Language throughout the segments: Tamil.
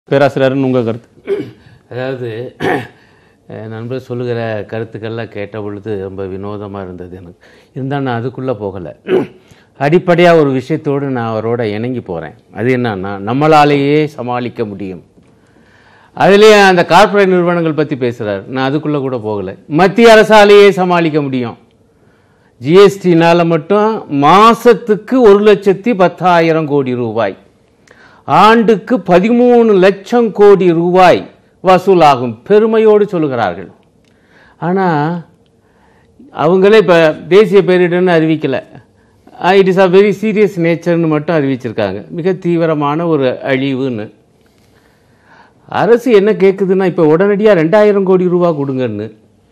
பேராசிரியர்னு உங்கள் கருத்து அதாவது அஹ், நண்பர் சொல்லுகிற கருத்துக்கள்லாம் கேட்ட பொழுது ரொம்ப வினோதமாக இருந்தது எனக்கு இருந்தால் நான் அதுக்குள்ளே போகலை அடிப்படையாக ஒரு விஷயத்தோடு நான் அவரோட இணங்கி போகிறேன் அது என்னன்னா நம்மளாலேயே சமாளிக்க முடியும் அதுலேயே அந்த கார்ப்பரேட் நிறுவனங்கள் பற்றி பேசுகிறார் நான் அதுக்குள்ளே கூட போகலை மத்திய அரசாலேயே சமாளிக்க முடியும் ஜிஎஸ்டினால் மட்டும் மாதத்துக்கு ஒரு லட்சத்தி பத்தாயிரம் கோடி ரூபாய் ஆண்டுக்கு பதிமூணு லட்சம் கோடி ரூபாய் வசூலாகும் பெருமையோடு சொல்லுகிறார்கள் ஆனால் அவங்களே இப்போ தேசிய பேரிடர்னு அறிவிக்கலை it is a very serious நேச்சர்னு மட்டும் அறிவிச்சிருக்காங்க மிக தீவிரமான ஒரு அழிவுன்னு அரசு என்ன கேட்குதுன்னா இப்போ உடனடியாக ரெண்டாயிரம் கோடி ரூபா கொடுங்கன்னு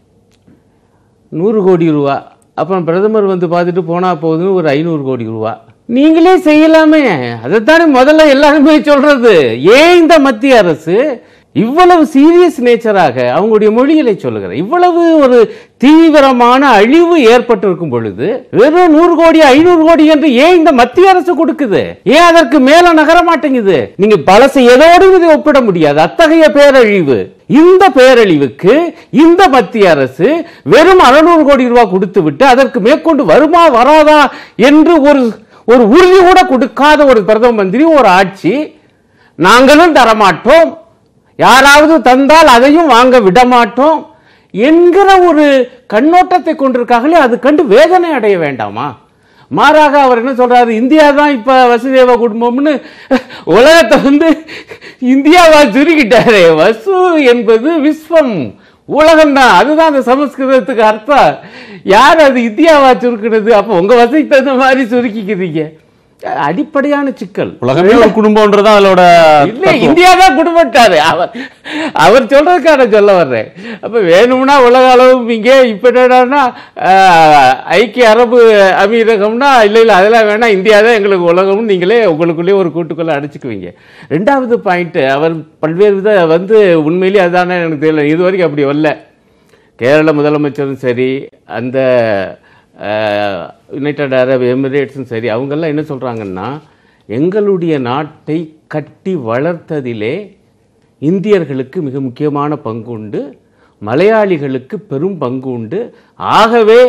நூறு கோடி ரூபா அப்புறம் பிரதமர் வந்து பார்த்துட்டு போனா போகுதுன்னு ஒரு ஐநூறு கோடி ரூபா நீங்களே செய்யலாமே அதைத்தானே முதல்ல எல்லாருமே சொல்றது ஏன் இந்த மத்திய அரசு இவ்வளவு சீரியஸ் நேச்சராக அவங்களுடைய மொழிகளை சொல்லுகிறேன் இவ்வளவு ஒரு தீவிரமான அழிவு ஏற்பட்டிருக்கும் பொழுது வெறும் நூறு கோடி ஐநூறு கோடி என்று ஏன் இந்த மத்திய அரசு கொடுக்குது ஏன் அதற்கு மேல நகர மாட்டேங்குது நீங்க பலசை எதோடு இதை ஒப்பிட முடியாது அத்தகைய பேரழிவு இந்த பேரழிவுக்கு இந்த மத்திய அரசு வெறும் அறுநூறு கோடி ரூபாய் கொடுத்து விட்டு அதற்கு மேற்கொண்டு வருமா வராதா என்று ஒரு ஒரு உறுதி கூட கொடுக்காத ஒரு பிரதம மந்திரி ஒரு ஆட்சி நாங்களும் தரமாட்டோம் யாராவது தந்தால் அதையும் வாங்க விடமாட்டோம் என்கிற ஒரு கண்ணோட்டத்தை கொண்டிருக்காங்களே அது கண்டு வேதனை அடைய வேண்டாமா மாறாக அவர் என்ன சொல்றாரு இந்தியா தான் இப்ப வசுதேவ குடும்பம்னு உலகத்தை வந்து இந்தியாவா சுருக்கிட்டாரே வசு என்பது விஸ்வம் உலகம்தான் அதுதான் அந்த சமஸ்கிருதத்துக்கு அர்த்தம் யார் அது இந்தியாவா சுருக்குனது அப்போ உங்க வசதிக்கு தகுந்த மாதிரி சுருக்கிக்கிறீங்க அடிப்படையான சிக்கல் உலகமே ஒரு குடும்பம்ன்றதான் அதோட இல்ல இந்தியா தான் குடும்பட்டாரு அவர் அவர் சொல்றதுக்காக நான் சொல்ல வர்றேன் அப்ப வேணும்னா உலக அளவு இங்கே இப்ப என்னடான்னா ஆஹ், ஐக்கிய அரபு அமீரகம்னா இல்ல இல்ல அதெல்லாம் வேணாம் இந்தியா தான் எங்களுக்கு உலகம்னு நீங்களே உங்களுக்குள்ளேயே ஒரு கூட்டுக்குள்ள அடிச்சுக்குவீங்க ரெண்டாவது பாயிண்ட் அவர் பல்வேறு வித வந்து உண்மையிலேயே அதானே எனக்கு தெரியல இது வரைக்கும் அப்படி வரல கேரள முதலமைச்சரும் சரி அந்த யுனைடெட் அரப் எமிரேட்ஸும் சரி அவங்கெல்லாம் என்ன சொல்கிறாங்கன்னா எங்களுடைய நாட்டை கட்டி வளர்த்ததிலே இந்தியர்களுக்கு மிக முக்கியமான பங்கு உண்டு மலையாளிகளுக்கு பெரும் பங்கு உண்டு ஆகவே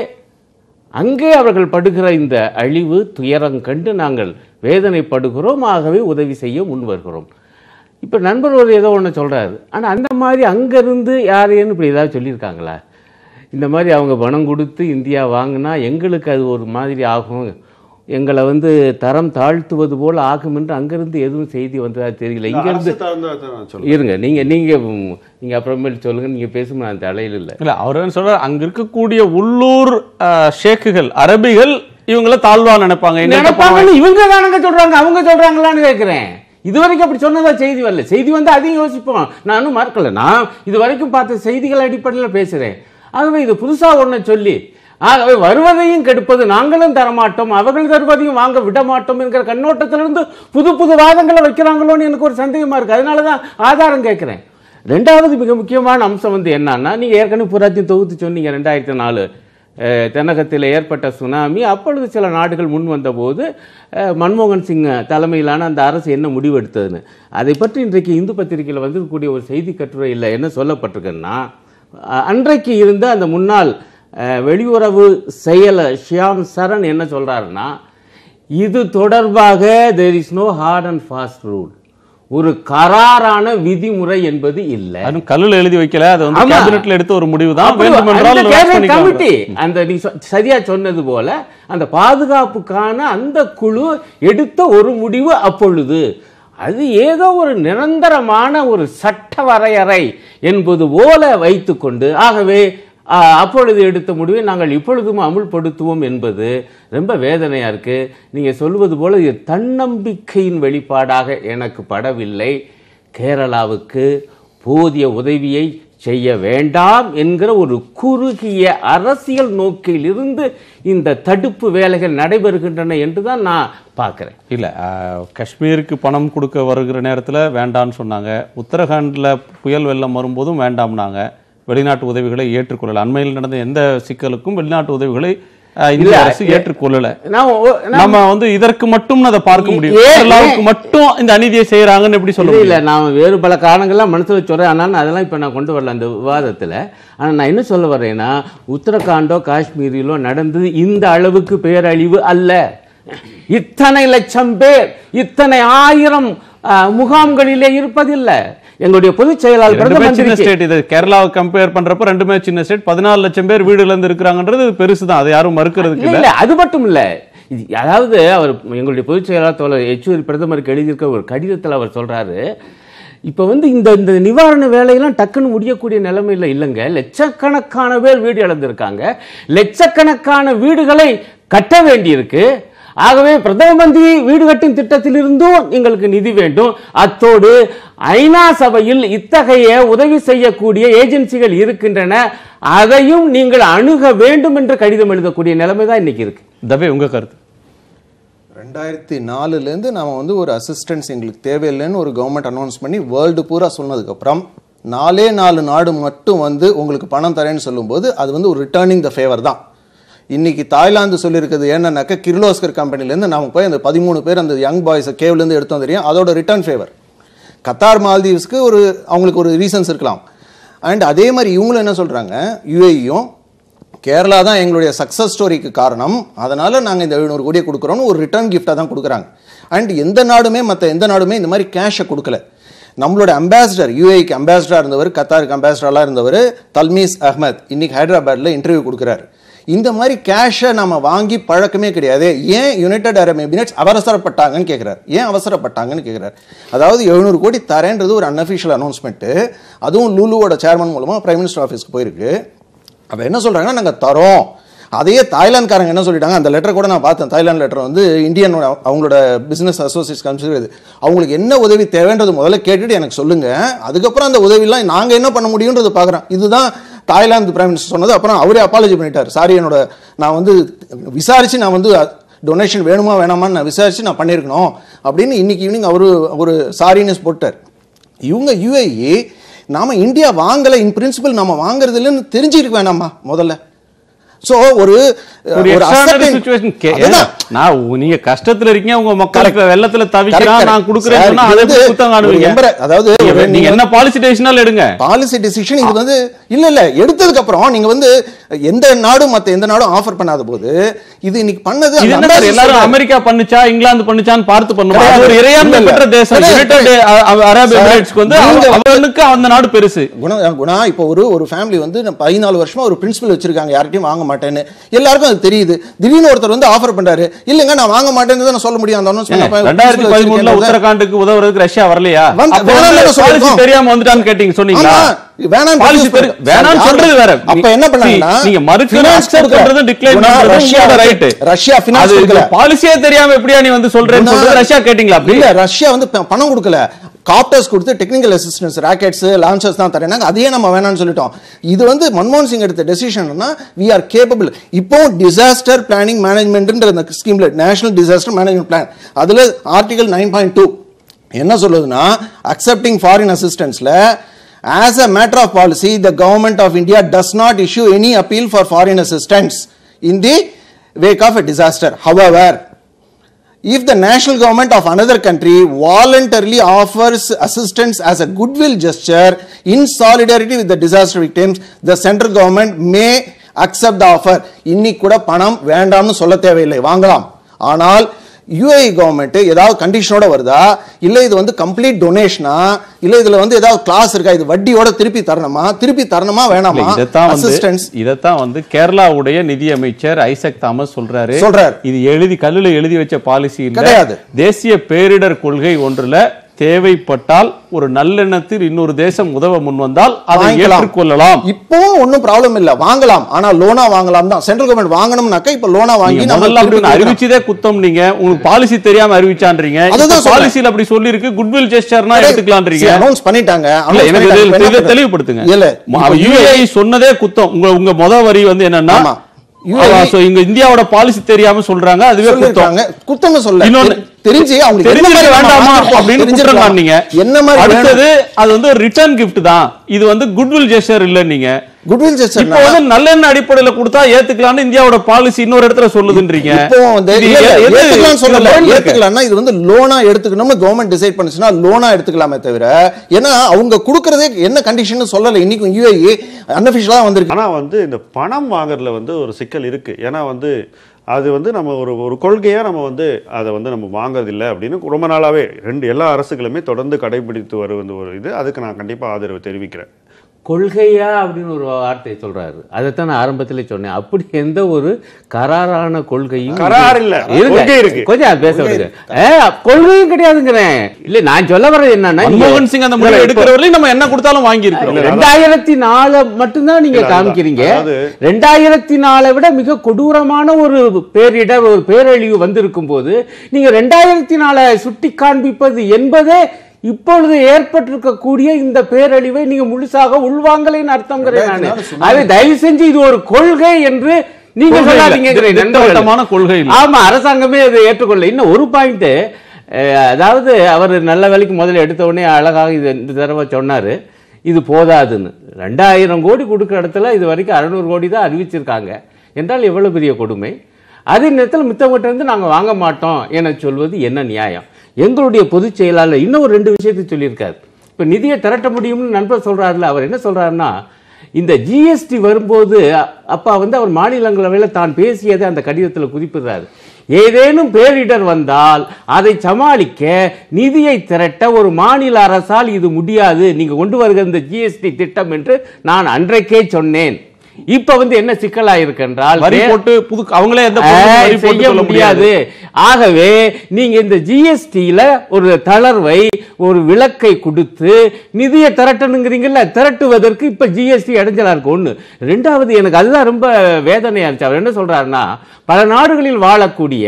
அங்கே அவர்கள் படுகிற இந்த அழிவு துயரம் கண்டு நாங்கள் வேதனைப்படுகிறோம் ஆகவே உதவி செய்ய முன் வருகிறோம் இப்போ நண்பர் ஒரு ஏதோ ஒன்று சொல்கிறாரு ஆனால் அந்த மாதிரி அங்கேருந்து யாரையும் இப்படி ஏதாவது சொல்லியிருக்காங்களா இந்த மாதிரி அவங்க பணம் கொடுத்து இந்தியா வாங்கினா எங்களுக்கு அது ஒரு மாதிரி ஆகும் எங்களை வந்து தரம் தாழ்த்துவது போல் ஆகும் என்று அங்கேருந்து எதுவும் செய்தி வந்ததா தெரியல இங்கேருந்து அரசு சார்ந்த அதை நான் சொல்றேன். இருங்க நீங்கள் நீங்கள் நீங்கள் அப்புறமேல் சொல்லுங்கள் நீங்கள் பேசும் நான் தலையில் இல்லை இல்ல அவர் என்ன சொல்றாரு அங்க இருக்கக்கூடிய உள்ளூர் அஹ், ஷேக்குகள் அரபிகள் இவங்கள தாழ்வா நினைப்பாங்க எங்கள்கிட்ட பணம் நினைப்பாங்கன்னு இவங்க தானங்க சொல்றாங்க அவங்க சொல்றாங்களான்னு கேட்கிறேன் இது வரைக்கும் அப்படி சொன்னதா செய்தி வரல செய்தி வந்து அதையும் யோசிப்போம் நானும் மறக்கல நான் இது வரைக்கும் பார்த்த செய்திகள் அடிப்படையில் பேசுறேன் ஆகவே இது புதுசா ஒண்ணு சொல்லி ஆகவே வருவதையும் கெடுப்பது நாங்களும் தரமாட்டோம் அவர்கள் தருவதையும் வாங்க விட மாட்டோம் என்கிற கண்ணோட்டத்திலிருந்து புது புது வாதங்களை வைக்கிறாங்களோன்னு எனக்கு ஒரு சந்தேகமா இருக்கு அதனால தான் ஆதாரம் கேட்கிறேன் ரெண்டாவது மிக முக்கியமான அம்சம் வந்து என்னன்னா நீங்க ஏற்கனவே புறாத்தையும் தொகுத்து சொன்னீங்க ரெண்டாயிரத்தி நாலு அஹ், தென்னகத்தில் ஏற்பட்ட சுனாமி அப்பொழுது சில நாடுகள் முன் வந்தபோது அஹ், மன்மோகன் சிங் தலைமையிலான அந்த அரசு என்ன முடிவெடுத்ததுன்னு அதை பற்றி இன்றைக்கு இந்து பத்திரிகையில் வந்திருக்கக்கூடிய ஒரு செய்தி கட்டுரையில் என்ன சொல்லப்பட்டிருக்குன்னா அஹ், அன்றைக்கு இருந்த அந்த முன்னாள் அஹ், வெளியுறவு செயலர் ஷியாம் சரண் என்ன சொல்றாருன்னா இது தொடர்பாக there is no hard and fast rule ஒரு கராரான விதிமுறை என்பது இல்லை அதுவும் கல்லுல எழுதி வைக்கல அது வந்து ஆமா. கேபினெட்ல எடுத்த ஒரு முடிவு தான் அப்புறம் வேண்டுமென்றால் அந்த relax cabinet பண்ணிக்கலாம். committee, அந்த நீ சொ- சரியா சொன்னது போல அந்த பாதுகாப்புக்கான அந்த குழு எடுத்த ஒரு முடிவு அப்பொழுது அது ஏதோ ஒரு நிரந்தரமான ஒரு சட்ட வரையறை என்பது போல வைத்துக்கொண்டு ஆகவே ஆ, அப்பொழுது எடுத்த முடிவை நாங்கள் இப்பொழுதும் அமுல்படுத்துவோம் என்பது ரொம்ப வேதனையா இருக்கு நீங்க சொல்வது போல இது தன்னம்பிக்கையின் வெளிப்பாடாக எனக்கு படவில்லை கேரளாவுக்கு போதிய உதவியை செய்ய வேண்டாம் என்கிற ஒரு குறுகிய அரசியல் நோக்கில் இருந்து இந்த தடுப்பு வேலைகள் நடைபெறுகின்றன என்று தான் நான் பார்க்கிறேன் இல்ல அஹ், காஷ்மீருக்கு பணம் கொடுக்க வருகிற நேரத்துல வேண்டாம்னு சொன்னாங்க உத்தரகாண்ட்ல புயல் வெள்ளம் வரும்போதும் வேண்டாம்னாங்க வெளிநாட்டு உதவிகளை ஏற்றுக்கொள்ளல அண்மையில் நடந்த எந்த சிக்கலுக்கும் வெளிநாட்டு உதவிகளை அஹ், இந்திய இல்ல, அரசு ஏற்றுக்கொள்ளல நான் ஒ- நான் நம்ம வந்து இதற்கு மட்டும் அதை பார்க்க முடியும் ஏன், கேரளாவுக்கு மட்டும் இந்த அநீதியை செய்யறாங்கன்னு எப்படி சொல்ல இல்ல, முடியும் இல்ல நான் வேறு பல காரணங்கள்லாம் மனசுல சொல்றேன் ஆனால் நான் அதெல்லாம் இப்ப நான் கொண்டு வரல அந்த விவாதத்துல ஆனா நான் என்ன சொல்ல வர்றேன்னா உத்தரகாண்டோ காஷ்மீரிலோ நடந்தது இந்த அளவுக்கு பேரழிவு அல்ல இத்தனை லட்சம் பேர் இத்தனை ஆயிரம் ஆ, முகாம்களிலே இருப்பதில்லை எங்களுடைய பொதுச் செயலாளர் பிரதம ரெண்டுமே சின்ன மந்திரிக்கு ஸ்டேட் இது கேரளாவை கம்பேர் பண்றப்ப ரெண்டுமே சின்ன ஸ்டேட் பதினாலு லட்சம் பேர் வீடு இழந்து இருக்கிறாங்கன்றது பெருசு தான் அதை யாரும் மறுக்கிறதுக்கு இல்ல இல்ல இல்ல அது மட்டும் இல்ல இது அதாவது அவர் எங்களுடைய பொதுச் செயலாளர் தோழர் யெச்சூரி பிரதமருக்கு எழுதியிருக்க ஒரு கடிதத்தில் அவர் சொல்றாரு இப்போ வந்து இந்த இந்த நிவாரண வேலையெல்லாம் டக்குன்னு முடியக்கூடிய நிலைமையில் இல்லைங்க லட்சக்கணக்கான பேர் வீடு இழந்திருக்காங்க லட்சக்கணக்கான வீடுகளை கட்ட வேண்டியிருக்கு ஆகவே பிரதம மந்திரி வீடு கட்டும் திட்டத்திலிருந்தும் எங்களுக்கு நிதி வேண்டும் அத்தோடு ஐநா சபையில் இத்தகைய உதவி செய்யக்கூடிய ஏஜென்சிகள் இருக்கின்றன அதையும் நீங்கள் அணுக வேண்டும் என்று கடிதம் எழுதக்கூடிய நிலைமை தான் இன்னைக்கு இருக்கு தவே உங்க கருத்து ரெண்டாயிரத்தி நாலுலேருந்து நாம வந்து ஒரு அசிஸ்டன்ஸ் எங்களுக்கு தேவையில்லைன்னு ஒரு கவர்மெண்ட் அனௌன்ஸ் பண்ணி வேர்ல்டு பூரா சொன்னதுக்கப்புறம் நாலே நாலு நாடு மட்டும் வந்து உங்களுக்கு பணம் தரேன்னு சொல்லும்போது அது வந்து ஒரு ரிட்டர்னிங் த ஃபேவர் தான் இன்னைக்கு தாய்லாந்து சொல்லியிருக்கிறது என்னன்னாக்கா கிர்லோஸ்கர் கம்பெனிலேருந்து நாம போய் அந்த பதிமூணு பேர் அந்த யங் பாய்ஸை கேவ்லேருந்து எடுத்தோம் தெரியும் அதோட ரிட்டர்ன் ஃபேவர் கத்தார் மால்தீவ்ஸ்க்கு ஒரு அவங்களுக்கு ஒரு ரீசன்ஸ் இருக்கலாம் அண்ட் அதே மாதிரி இவங்களும் என்ன சொல்கிறாங்க யுஏயும் கேரளா தான் எங்களுடைய சக்ஸஸ் ஸ்டோரிக்கு காரணம் அதனால் நாங்கள் இந்த எழுநூறு கோடியை கொடுக்குறோன்னு ஒரு ரிட்டர்ன் கிஃப்டாக தான் கொடுக்குறாங்க அண்ட் எந்த நாடுமே மற்ற எந்த நாடுமே இந்த மாதிரி கேஷை கொடுக்கல நம்மளோட அம்பாசிடர் யூஏக்கு அம்பாசிடராக இருந்தவர் கத்தாருக்கு அம்பாசிடராக இருந்தவர் தல்மீஸ் அஹ்மத் இன்னைக்கு ஹைதராபாத்தில் இன்டர்வியூ கொடுக்குறாரு இந்த மாதிரி கேஷை நம்ம வாங்கி பழக்கமே கிடையாது ஏன் யுனைடெட் அரப் எமிரேட்ஸ் அவசரப்பட்டாங்கன்னு கேட்குறாரு ஏன் அவசரப்பட்டாங்கன்னு கேட்குறாரு அதாவது எழுநூறு கோடி தரேன்றது ஒரு அன்அஃபிஷியல் அனௌன்ஸ்மெண்ட்டு அதுவும் லூலுவோட சேர்மன் மூலமாக பிரைம் மினிஸ்டர் ஆஃபீஸ்க்கு போயிருக்கு அவ என்ன சொல்றாங்கன்னா நாங்க தரோம் அதையே தாய்லாந்துக்காரங்க என்ன சொல்லிட்டாங்க அந்த லெட்டர் கூட நான் பார்த்தேன் தாய்லாந்து லெட்டர் வந்து இந்தியனோட அவங்களோட பிசினஸ் அசோசியேட்ஸ் கன்சிடர் அவங்களுக்கு என்ன உதவி தேவைன்றது முதல்ல கேட்டுட்டு எனக்கு சொல்லுங்க அதுக்கப்புறம் அந்த உதவிலாம் நாங்க என்ன பண்ண முடியுன்றது பார்க்குறோம் இதுதான் தாய்லாந்து பிரைம் மினிஸ்டர் சொன்னது அப்புறம் அவரே அப்பாலஜி பண்ணிட்டார் சாரி என்னோட நான் வந்து விசாரிச்சு நான் வந்து டொனேஷன் வேணுமா வேணாமான்னு நான் விசாரிச்சு நான் பண்ணியிருக்கணும் அப்படின்னு இன்னைக்கு ஈவினிங் அவரு ஒரு சாரினஸ் போட்டார் இவங்க யுஏஇ நாம இந்தியா வாங்கல இன் பிரின்சிபல் நம்ம வாங்குறது இல்லைன்னு தெரிஞ்சுக்க வேணாமா முதல்ல சோ ஒரு ஒரு ஒரு extraordinary ascertain- situation கே- அதுதான். நான் உ- நீங்க கஷ்டத்துல இருக்கீங்க உங்க மக்களுக்கு Correct. வெள்ளத்துல Correct, தவிக்கிறான் correct. நான் கொடுக்குறேன்னு Sir, சொன்னா இது அதை எப்படி வந்து குத்தம் ஒரு காணுவீங்க எம்பர- அதாவது நீங்க- ஒரு நீங்க நீங்க என்ன பாலிசி டெசிஷனால எடுங்க பாலிசி டிசிஷன் இது வந்து இல்ல இல்ல எடுத்ததுக்கு அப்புறம் நீங்க வந்து எந்த நாடும் மத்த எந்த நாடும் ஆஃபர் பண்ணாத போது இது இன்னைக்கு பண்ணது இது அந்த என்ன சார் ambassador எல்லாரும் சொல்றாரு. அமெரிக்கா பண்ணுச்சா இங்கிலாந்து பண்ணுச்சான்னு பார்த்து பண்ணுமா கிடையாது. அது ஒரு இறையாண்மை இல்ல, இல்ல. பெற்ற தேசம் கிடையாது. யுனைடெட் அரபு Sir, எமிரேட்ஸ்க்கு வந்து நீங்க அவ- அவனுக்கு அந்த நாடு பெருசு குணா குணா இப்போ ஒரு ஒரு ஃபேமிலி வந்து நான் பதினாலு வருஷமா ஒரு பிரின்சிபல் வச்சிருக்காங்க யார்கிட்டயும் வாங்க மாட்டேன்னு எல்லாருக்கும் அது தெரியுது திடீர்னு ஒருத்தர் வந்து ஆஃபர் பண்றாரு இல்லங்க நான் வாங்க மாட்டேன்னு தான் நான் சொல்ல முடியும் அந்த announcement அப்ப ரெண்டாயிரத்தி principal பதிமூணுல வச்சிருக்கேன். உத்தரகாண்டுக்கு உதவுறதுக்கு ரஷ்யா வரலையா வந்து- அப்ப வேணாம்னு வந்து சொல்லிருக்கோம். பாலிசி தெரியாம வந்துட்டான்னு கேட்டீங்க சொன்னீங்களா ஆமா, வேணாம்னு பாலிசி refuse தெரி- பண்ண- வேணாம்னு யாரு- சொல்றது வேற அப்ப என்ன பண்ணாங்கன்னா, See, நீங்க மறுக்கிற finance accept கொடுக்கல. பண்றது decline குணா, பண்றது ரஷ்யா உங்களோட வந்து- right. ரஷ்யா finance அது கொடுக்கல. பாலிசியே தெரியாம எப்படியா நீ வந்து சொல்றேன்னு குணா, சொல்றது ரஷ்யா கேட்டீங்களா அப்படி இல்ல ரஷ்யா வந்து ப- பணம் கொடுக்கல காப்டர்ஸ் கொடுத்து டெக்னிக்கல் அசிஸ்டன்ஸ் ராக்கெட்ஸ் லான்ச்சர்ஸ் தான் தரேனாங்க அதையே நம்ம வேணாம்னு சொல்லிட்டோம் இது வந்து மன்மோகன் சிங் எடுத்த டெசிஷன்னா வி ஆர் கேப்பபிள் இப்போ டிசாஸ்டர் பிளானிங் மேனேஜ்மெண்ட்ன்ற அந்த ஸ்கீம்ல நேஷனல் டிசாஸ்டர் மேனேஜ்மெண்ட் பிளான் அதுல ஆர்டிகல் நைன் பாயிண்ட் டூ என்ன சொல்லுதுன்னா அக்செப்டிங் ஃபாரின் அசிஸ்டன்ஸ்ல as a matter of policy the government of india does not issue any appeal for foreign assistance in the wake of a disaster however if the national government of another country voluntarily offers assistance as a goodwill gesture in solidarity with the disaster victims, the central government may accept the offer. இன்னைக்கு கூட பணம் வேண்டாம்னு சொல்ல தேவையில்லை வாங்கலாம் ஆனால் யுஏஇ கவர்மெண்ட் ஏதாவது கண்டிஷனோட வருதா இல்ல இது வந்து கம்ப்ளீட் டொனேஷனா இல்ல இதுல வந்து ஏதாவது கிளாஸ் இருக்கா இது வட்டியோட திருப்பி தரணுமா திருப்பி தரணுமா வேணாமா இல்ல, இதைத்தான் வந்து அசிஸ்டன்ஸ் இதைத்தான் வந்து கேரளாவுடைய நிதி அமைச்சர் ஐசக் தாமஸ் சொல்றாரு சொல்றாரு. இது எழுதி கல்லுல எழுதி வச்ச பாலிசி இல்ல கிடையாது. தேசிய பேரிடர் கொள்கை ஒன்றுல தேவைப்பட்டால் ஒரு நல்லெண்ணத்தில் இன்னொரு தேசம் உதவ முன்வந்தால் அதை வாங்கிக்கலாம். ஏற்றுக்கொள்ளலாம் இப்போ ஒன்றும் ப்ராப்ளம் இல்ல வாங்கலாம் ஆனா லோனா வாங்கலாம் தான் சென்ட்ரல் கவர்மெண்ட் வாங்கணும்னாக்கா இப்ப லோனா வாங்கி நீங்க நம்ம முதல்ல அப்படி திருப்பி ஒண்ணு கொடுக்கலாம். அறிவிச்சதே குத்தம் நீங்க உங்களுக்கு பாலிசி தெரியாம அறிவிச்சான்றீங்க அதுதான் சொல்றேன். பாலிசியில் அப்படி சொல்லி இருக்கு குட்வில் ஜெஸ்டர்னா எடுத்துக்கலான்றீங்க சரி, announce பண்ணிட்டாங்க இல்ல, announce எனக்கு பண்ணிட்டாங்க. இதை- இப்ப இதை என்ன தெளிவுபடுத்துங்க இல்ல ம- இப்போ UAE சொன்னதே குத்தம் உங்க உங்க முத வரி வந்து என்னன்னா ஆமா. அவ- UAE so இங்க இந்தியாவோட பாலிசி தெரியாம சொல்றாங்க அதுவே குத்தம் சொல்லிருக்காங்க குத்தம்னு சொல்ல இன்னொன்னு தெரிஞ்சு அவங்களுக்கு என்ன தெரிஞ்சிருக்க மாதிரி வேண்டாமா மாத்திருப்போம், அப்படின்னு தெரிஞ்சிருக்கலாம். குற்றம் நீங்க என்ன மாதிரி அடுத்தது அது வந்து ஒரு ரிட்டர்ன் கிஃப்ட் தான் இது வந்து குட்வில் ஜெஸ்டர் இல்ல நீங்க குட்வில் இப்போ ஜெஸ்டர் வந்து நல்லெண்ண அடிப்படையில கொடுத்தா ஏத்துக்கலாம்னு இந்தியாவோட பாலிசி இன்னொரு இடத்துல சொல்லுதுன்றீங்க இப்போ வந்து இது இல்ல, இல்ல, எது- ஏத்துக்கலாம்னு சொல்லல. இது loan இருக்கு. ஏத்துக்கலாம்னா இது வந்து லோனா எடுத்துக்கணும்னு கவர்மெண்ட் டிசைட் பண்ணுச்சுன்னா லோனா எடுத்துக்கலாமே தவிர ஏன்னா அவங்க கொடுக்கறதே என்ன கண்டிஷன் சொல்லல இன்னைக்கும் யூஏஇ அன்அபிஷியலா வந்திருக்கு ஆனா வந்து இந்த பணம் வாங்குறதுல வந்து ஒரு சிக்கல் இருக்கு ஏன்னா வந்து அது வந்து நம்ம ஒரு ஒரு கொள்கையா நம்ம வந்து அதை வந்து நம்ம வாங்குறதில்லை அப்படின்னு ரொம்ப நாளாவே ரெண்டு எல்லா அரசுகளுமே தொடர்ந்து கடைபிடித்து வருவது ஒரு இது அதுக்கு நான் கண்டிப்பா ஆதரவு தெரிவிக்கிறேன் கொள்கையா அப்படின்னு ஒரு வார்த்தை சொல்றாரு அதைத்தான் நான் ஆரம்பத்திலே சொன்னேன் அப்படி எந்த ஒரு கராரான கொள்கையும் கரார் இல்ல, இருங்க. கொள்கை இருக்கு. கொஞ்சம் அது பேச விடுங்க ஏ, கொள்கையும் கிடையாதுங்கிறேன் இல்ல நான் சொல்ல வர்றது என்னன்னா நீங்க- மன்மோகன் சிங் அந்த முடிவு இல்ல, இப்போ- எடுக்கிற வரையும் நம்ம என்ன கொடுத்தாலும் வாங்கி இருக்கிறோம் ரெண்டாயிரத்தி நாலு மட்டும்தான் நீங்க இல்ல, அதுதான். காமிக்கிறீங்க அதாவது- ரெண்டாயிரத்தி நாலை விட மிக கொடூரமான ஒரு பேரிடர் ஒரு பேரழிவு வந்திருக்கும் போது நீங்க ரெண்டாயிரத்தி நாலை சுட்டி காண்பிப்பது என்பதே இப்பொழுது ஏற்பட்டிருக்கக்கூடிய இந்த பேரழிவை நீங்க முழுசாக உள்வாங்கலைன்னு அர்த்தம்ங்கிறேன் ரெண்டாயிரத்தி நானு நாலு சுனாமி. அது தயவு செஞ்சு இது ஒரு கொள்கை என்று நீங்க கொள்கை இல்ல. சொல்லாதீங்கிறேன் திட்டவட்டமான கொள்கை இல்ல. ஆமா அரசாங்கமே அதை ஏற்றுக்கொள்ள இன்னும் ஒரு பாயிண்ட் அதாவது அவர் நல்ல வேலைக்கு முதல்ல எடுத்த உடனே அழகாக இது இந்த தடவை சொன்னாரு இது போதாதுன்னு ரெண்டாயிரம் கோடி கொடுக்குற இடத்துல இது வரைக்கும் அறநூறு கோடி தான் அறிவிச்சிருக்காங்க என்றால் எவ்வளவு பெரிய கொடுமை அதே நேரத்தில் மித்தவங்கிட்ட இருந்து நாங்கள் வாங்க மாட்டோம் என சொல்வது என்ன நியாயம் எங்களுடைய பொதுச் செயலாளர் இன்னும் ஒரு ரெண்டு விஷயத்தை சொல்லியிருக்காரு இப்போ நிதியை திரட்ட முடியும்னு நண்பர் சொல்றாருல அவர் என்ன சொல்றாருன்னா இந்த ஜிஎஸ்டி வரும்போது அ- அப்பா வந்து அவர் மாநிலங்களவையில் தான் பேசியதை அந்த கடிதத்தில் குறிப்பிடுறாரு ஏதேனும் பேரிடர் வந்தால் அதை சமாளிக்க நிதியை திரட்ட ஒரு மாநில அரசால் இது முடியாது நீங்க கொண்டு வருகிற இந்த ஜிஎஸ்டி திட்டம் என்று நான் அன்றைக்கே சொன்னேன் இப்ப வந்து என்ன சிக்கலா என்றால் வரி போட்டு புது அவங்களே எந்த பொருளுக்கும் வரி ஆ, போட்டு செய்ய சொல்ல முடியாது முடியாது ஆகவே நீங்க இந்த ஜிஎஸ்டியில ஒரு தளர்வை ஒரு விலக்கை கொடுத்து நிதியை திரட்டணுங்கிறீங்கல்ல திரட்டுவதற்கு இப்ப ஜிஎஸ்டி இடைஞ்சலா இருக்கு ஒண்ணு ரெண்டாவது எனக்கு அதுதான் ரொம்ப வேதனையா இருந்துச்சு அவர் என்ன சொல்றாருன்னா பல நாடுகளில் வாழக்கூடிய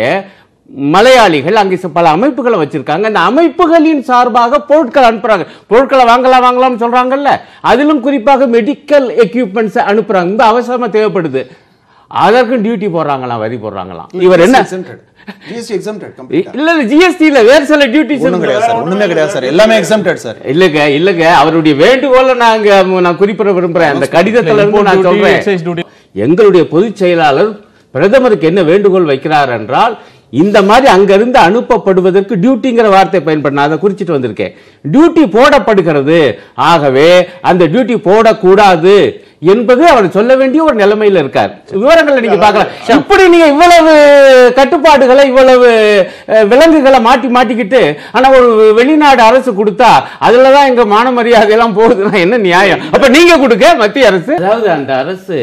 மலையாளிகள் அங்கே ச- பல அமைப்புகளை வச்சிருக்காங்க அந்த அமைப்புகளின் சார்பாக பொருட்கள் அனுப்புறாங்க பொருட்களை வாங்கலாம் வாங்கலாம்னு சொல்றாங்கல்ல அதிலும் குறிப்பாக மெடிக்கல் எக்யூப்மெண்ட்ஸ் அனுப்புறாங்க ரொம்ப அவசரமா தேவைப்படுது அதற்கும் டியூட்டி போடுறாங்களாம் வரி போடுறாங்களாம் இவர் என்ன ஜிஎஸ்டி எக்ஸம்டட் கம்ப்ளீட்டா இல்ல இல்ல ஜிஎஸ்டில வேற சில டியூட்டிஸ் ஒண்ணும் கிடையாது சார் ஒண்ணுமே கிடையாது சார் எல்லாமே எக்ஸம்டட் சார் இல்லங்க இல்லங்க அவருடைய வேண்டுகோளை நாங்க நான் குறிப்பிட விரும்புறேன் அந்த கடிதத்துல இருந்து நான் சொல்றேன் எக்ஸைஸ் டியூட்டி எங்களுடைய பொதுச் செயலாளர் பிரதமருக்கு என்ன வேண்டுகோள் வைக்கிறார் என்றால் இந்த மாதிரி அங்கிருந்து அனுப்பப்படுவதற்கு டியூட்டிங்கிற வார்த்தை பயன்படுத்த நான் அதை குறிச்சிட்டு வந்திருக்கேன் டியூட்டி போடப்படுகிறது ஆகவே அந்த டியூட்டி போடக்கூடாது என்பது அவர் சொல்ல வேண்டிய ஒரு நிலைமையில இருக்கார் விவரங்களை நீங்க பார்க்கலாம் இப்படி நீங்க இவ்வளவு கட்டுப்பாடுகளை இவ்வளவு அஹ், விலங்குகளை மாட்டி மாட்டிக்கிட்டு ஆனா ஒரு வெளிநாடு அரசு கொடுத்தா அதுலதான் எங்க மான மரியாதை எல்லாம் போகுதுன்னா என்ன நியாயம் அப்ப நீங்க கொடுக்க மத்திய அரசு அதாவது அந்த அரசு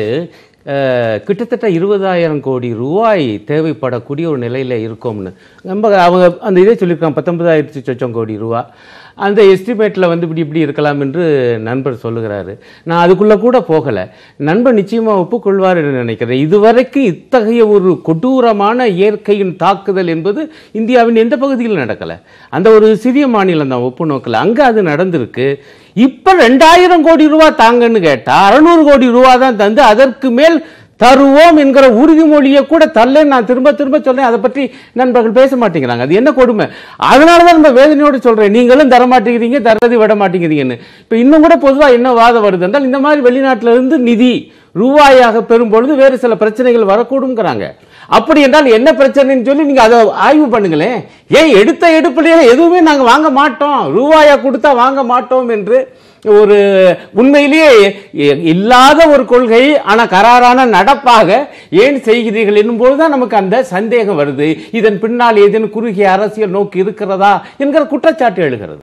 அஹ், கிட்டத்தட்ட இருபதாயிரம் கோடி ரூபாய் தேவைப்படக்கூடிய ஒரு நிலையில இருக்கோம்னு நம்ம அவங்க அந்த இதே சொல்லியிருக்காங்க பத்தொன்பதாயிரத்தி சொச்சம் கோடி ரூபா அந்த எஸ்டிமேட்டில் வந்து இப்படி இப்படி இருக்கலாம் என்று நண்பர் சொல்லுகிறாரு நான் அதுக்குள்ளே கூட போகலை நண்பர் நிச்சயமாக ஒப்புக்கொள்வார் என்று நினைக்கிறேன் இதுவரைக்கும் இத்தகைய ஒரு கொடூரமான இயற்கையின் தாக்குதல் என்பது இந்தியாவின் எந்த பகுதியிலும் நடக்கலை அந்த ஒரு சிறிய மாநிலம் தான் ஒப்பு நோக்கல அங்கே அது நடந்திருக்கு இப்போ ரெண்டாயிரம் கோடி ரூபா தாங்கன்னு கேட்டால் அறநூறு கோடி ரூபா தான் தந்து அதற்கு மேல் தருவோம் என்கிற உறுதிமொழியை கூட தள்ள நான் திரும்ப திரும்ப சொல்றேன் அதை பற்றி நண்பர்கள் பேச மாட்டேங்கிறாங்க அது என்ன கொடுமை அதனால தான் நம்ம வேதனையோடு சொல்றேன் நீங்களும் தர மாட்டேங்கிறீங்க தரது விட மாட்டேங்கிறீங்கன்னு இப்போ இன்னும் கூட பொதுவாக என்ன வாதம் வருது என்றால் இந்த மாதிரி வெளிநாட்டில இருந்து நிதி ரூபாயாக பெறும் பொழுது வேறு சில பிரச்சனைகள் வரக்கூடுங்கிறாங்க அப்படி என்றால் என்ன பிரச்சனைன்னு சொல்லி நீங்க அதை ஆய்வு பண்ணுங்களேன் ஏன் எடுத்த எடுப்பிலேயே எதுவுமே நாங்க வாங்க மாட்டோம் ரூபாயா கொடுத்தா வாங்க மாட்டோம் என்று ஒரு உண்மையிலேயே இ- இல்லாத ஒரு கொள்கை ஆனா கராரான நடப்பாக ஏன் செய்கிறீர்கள் என்னும்போது தான் நமக்கு அந்த சந்தேகம் வருது இதன் பின்னால் ஏதேனும் குறுகிய அரசியல் நோக்கு இருக்கிறதா என்கிற குற்றச்சாட்டு எழுகிறது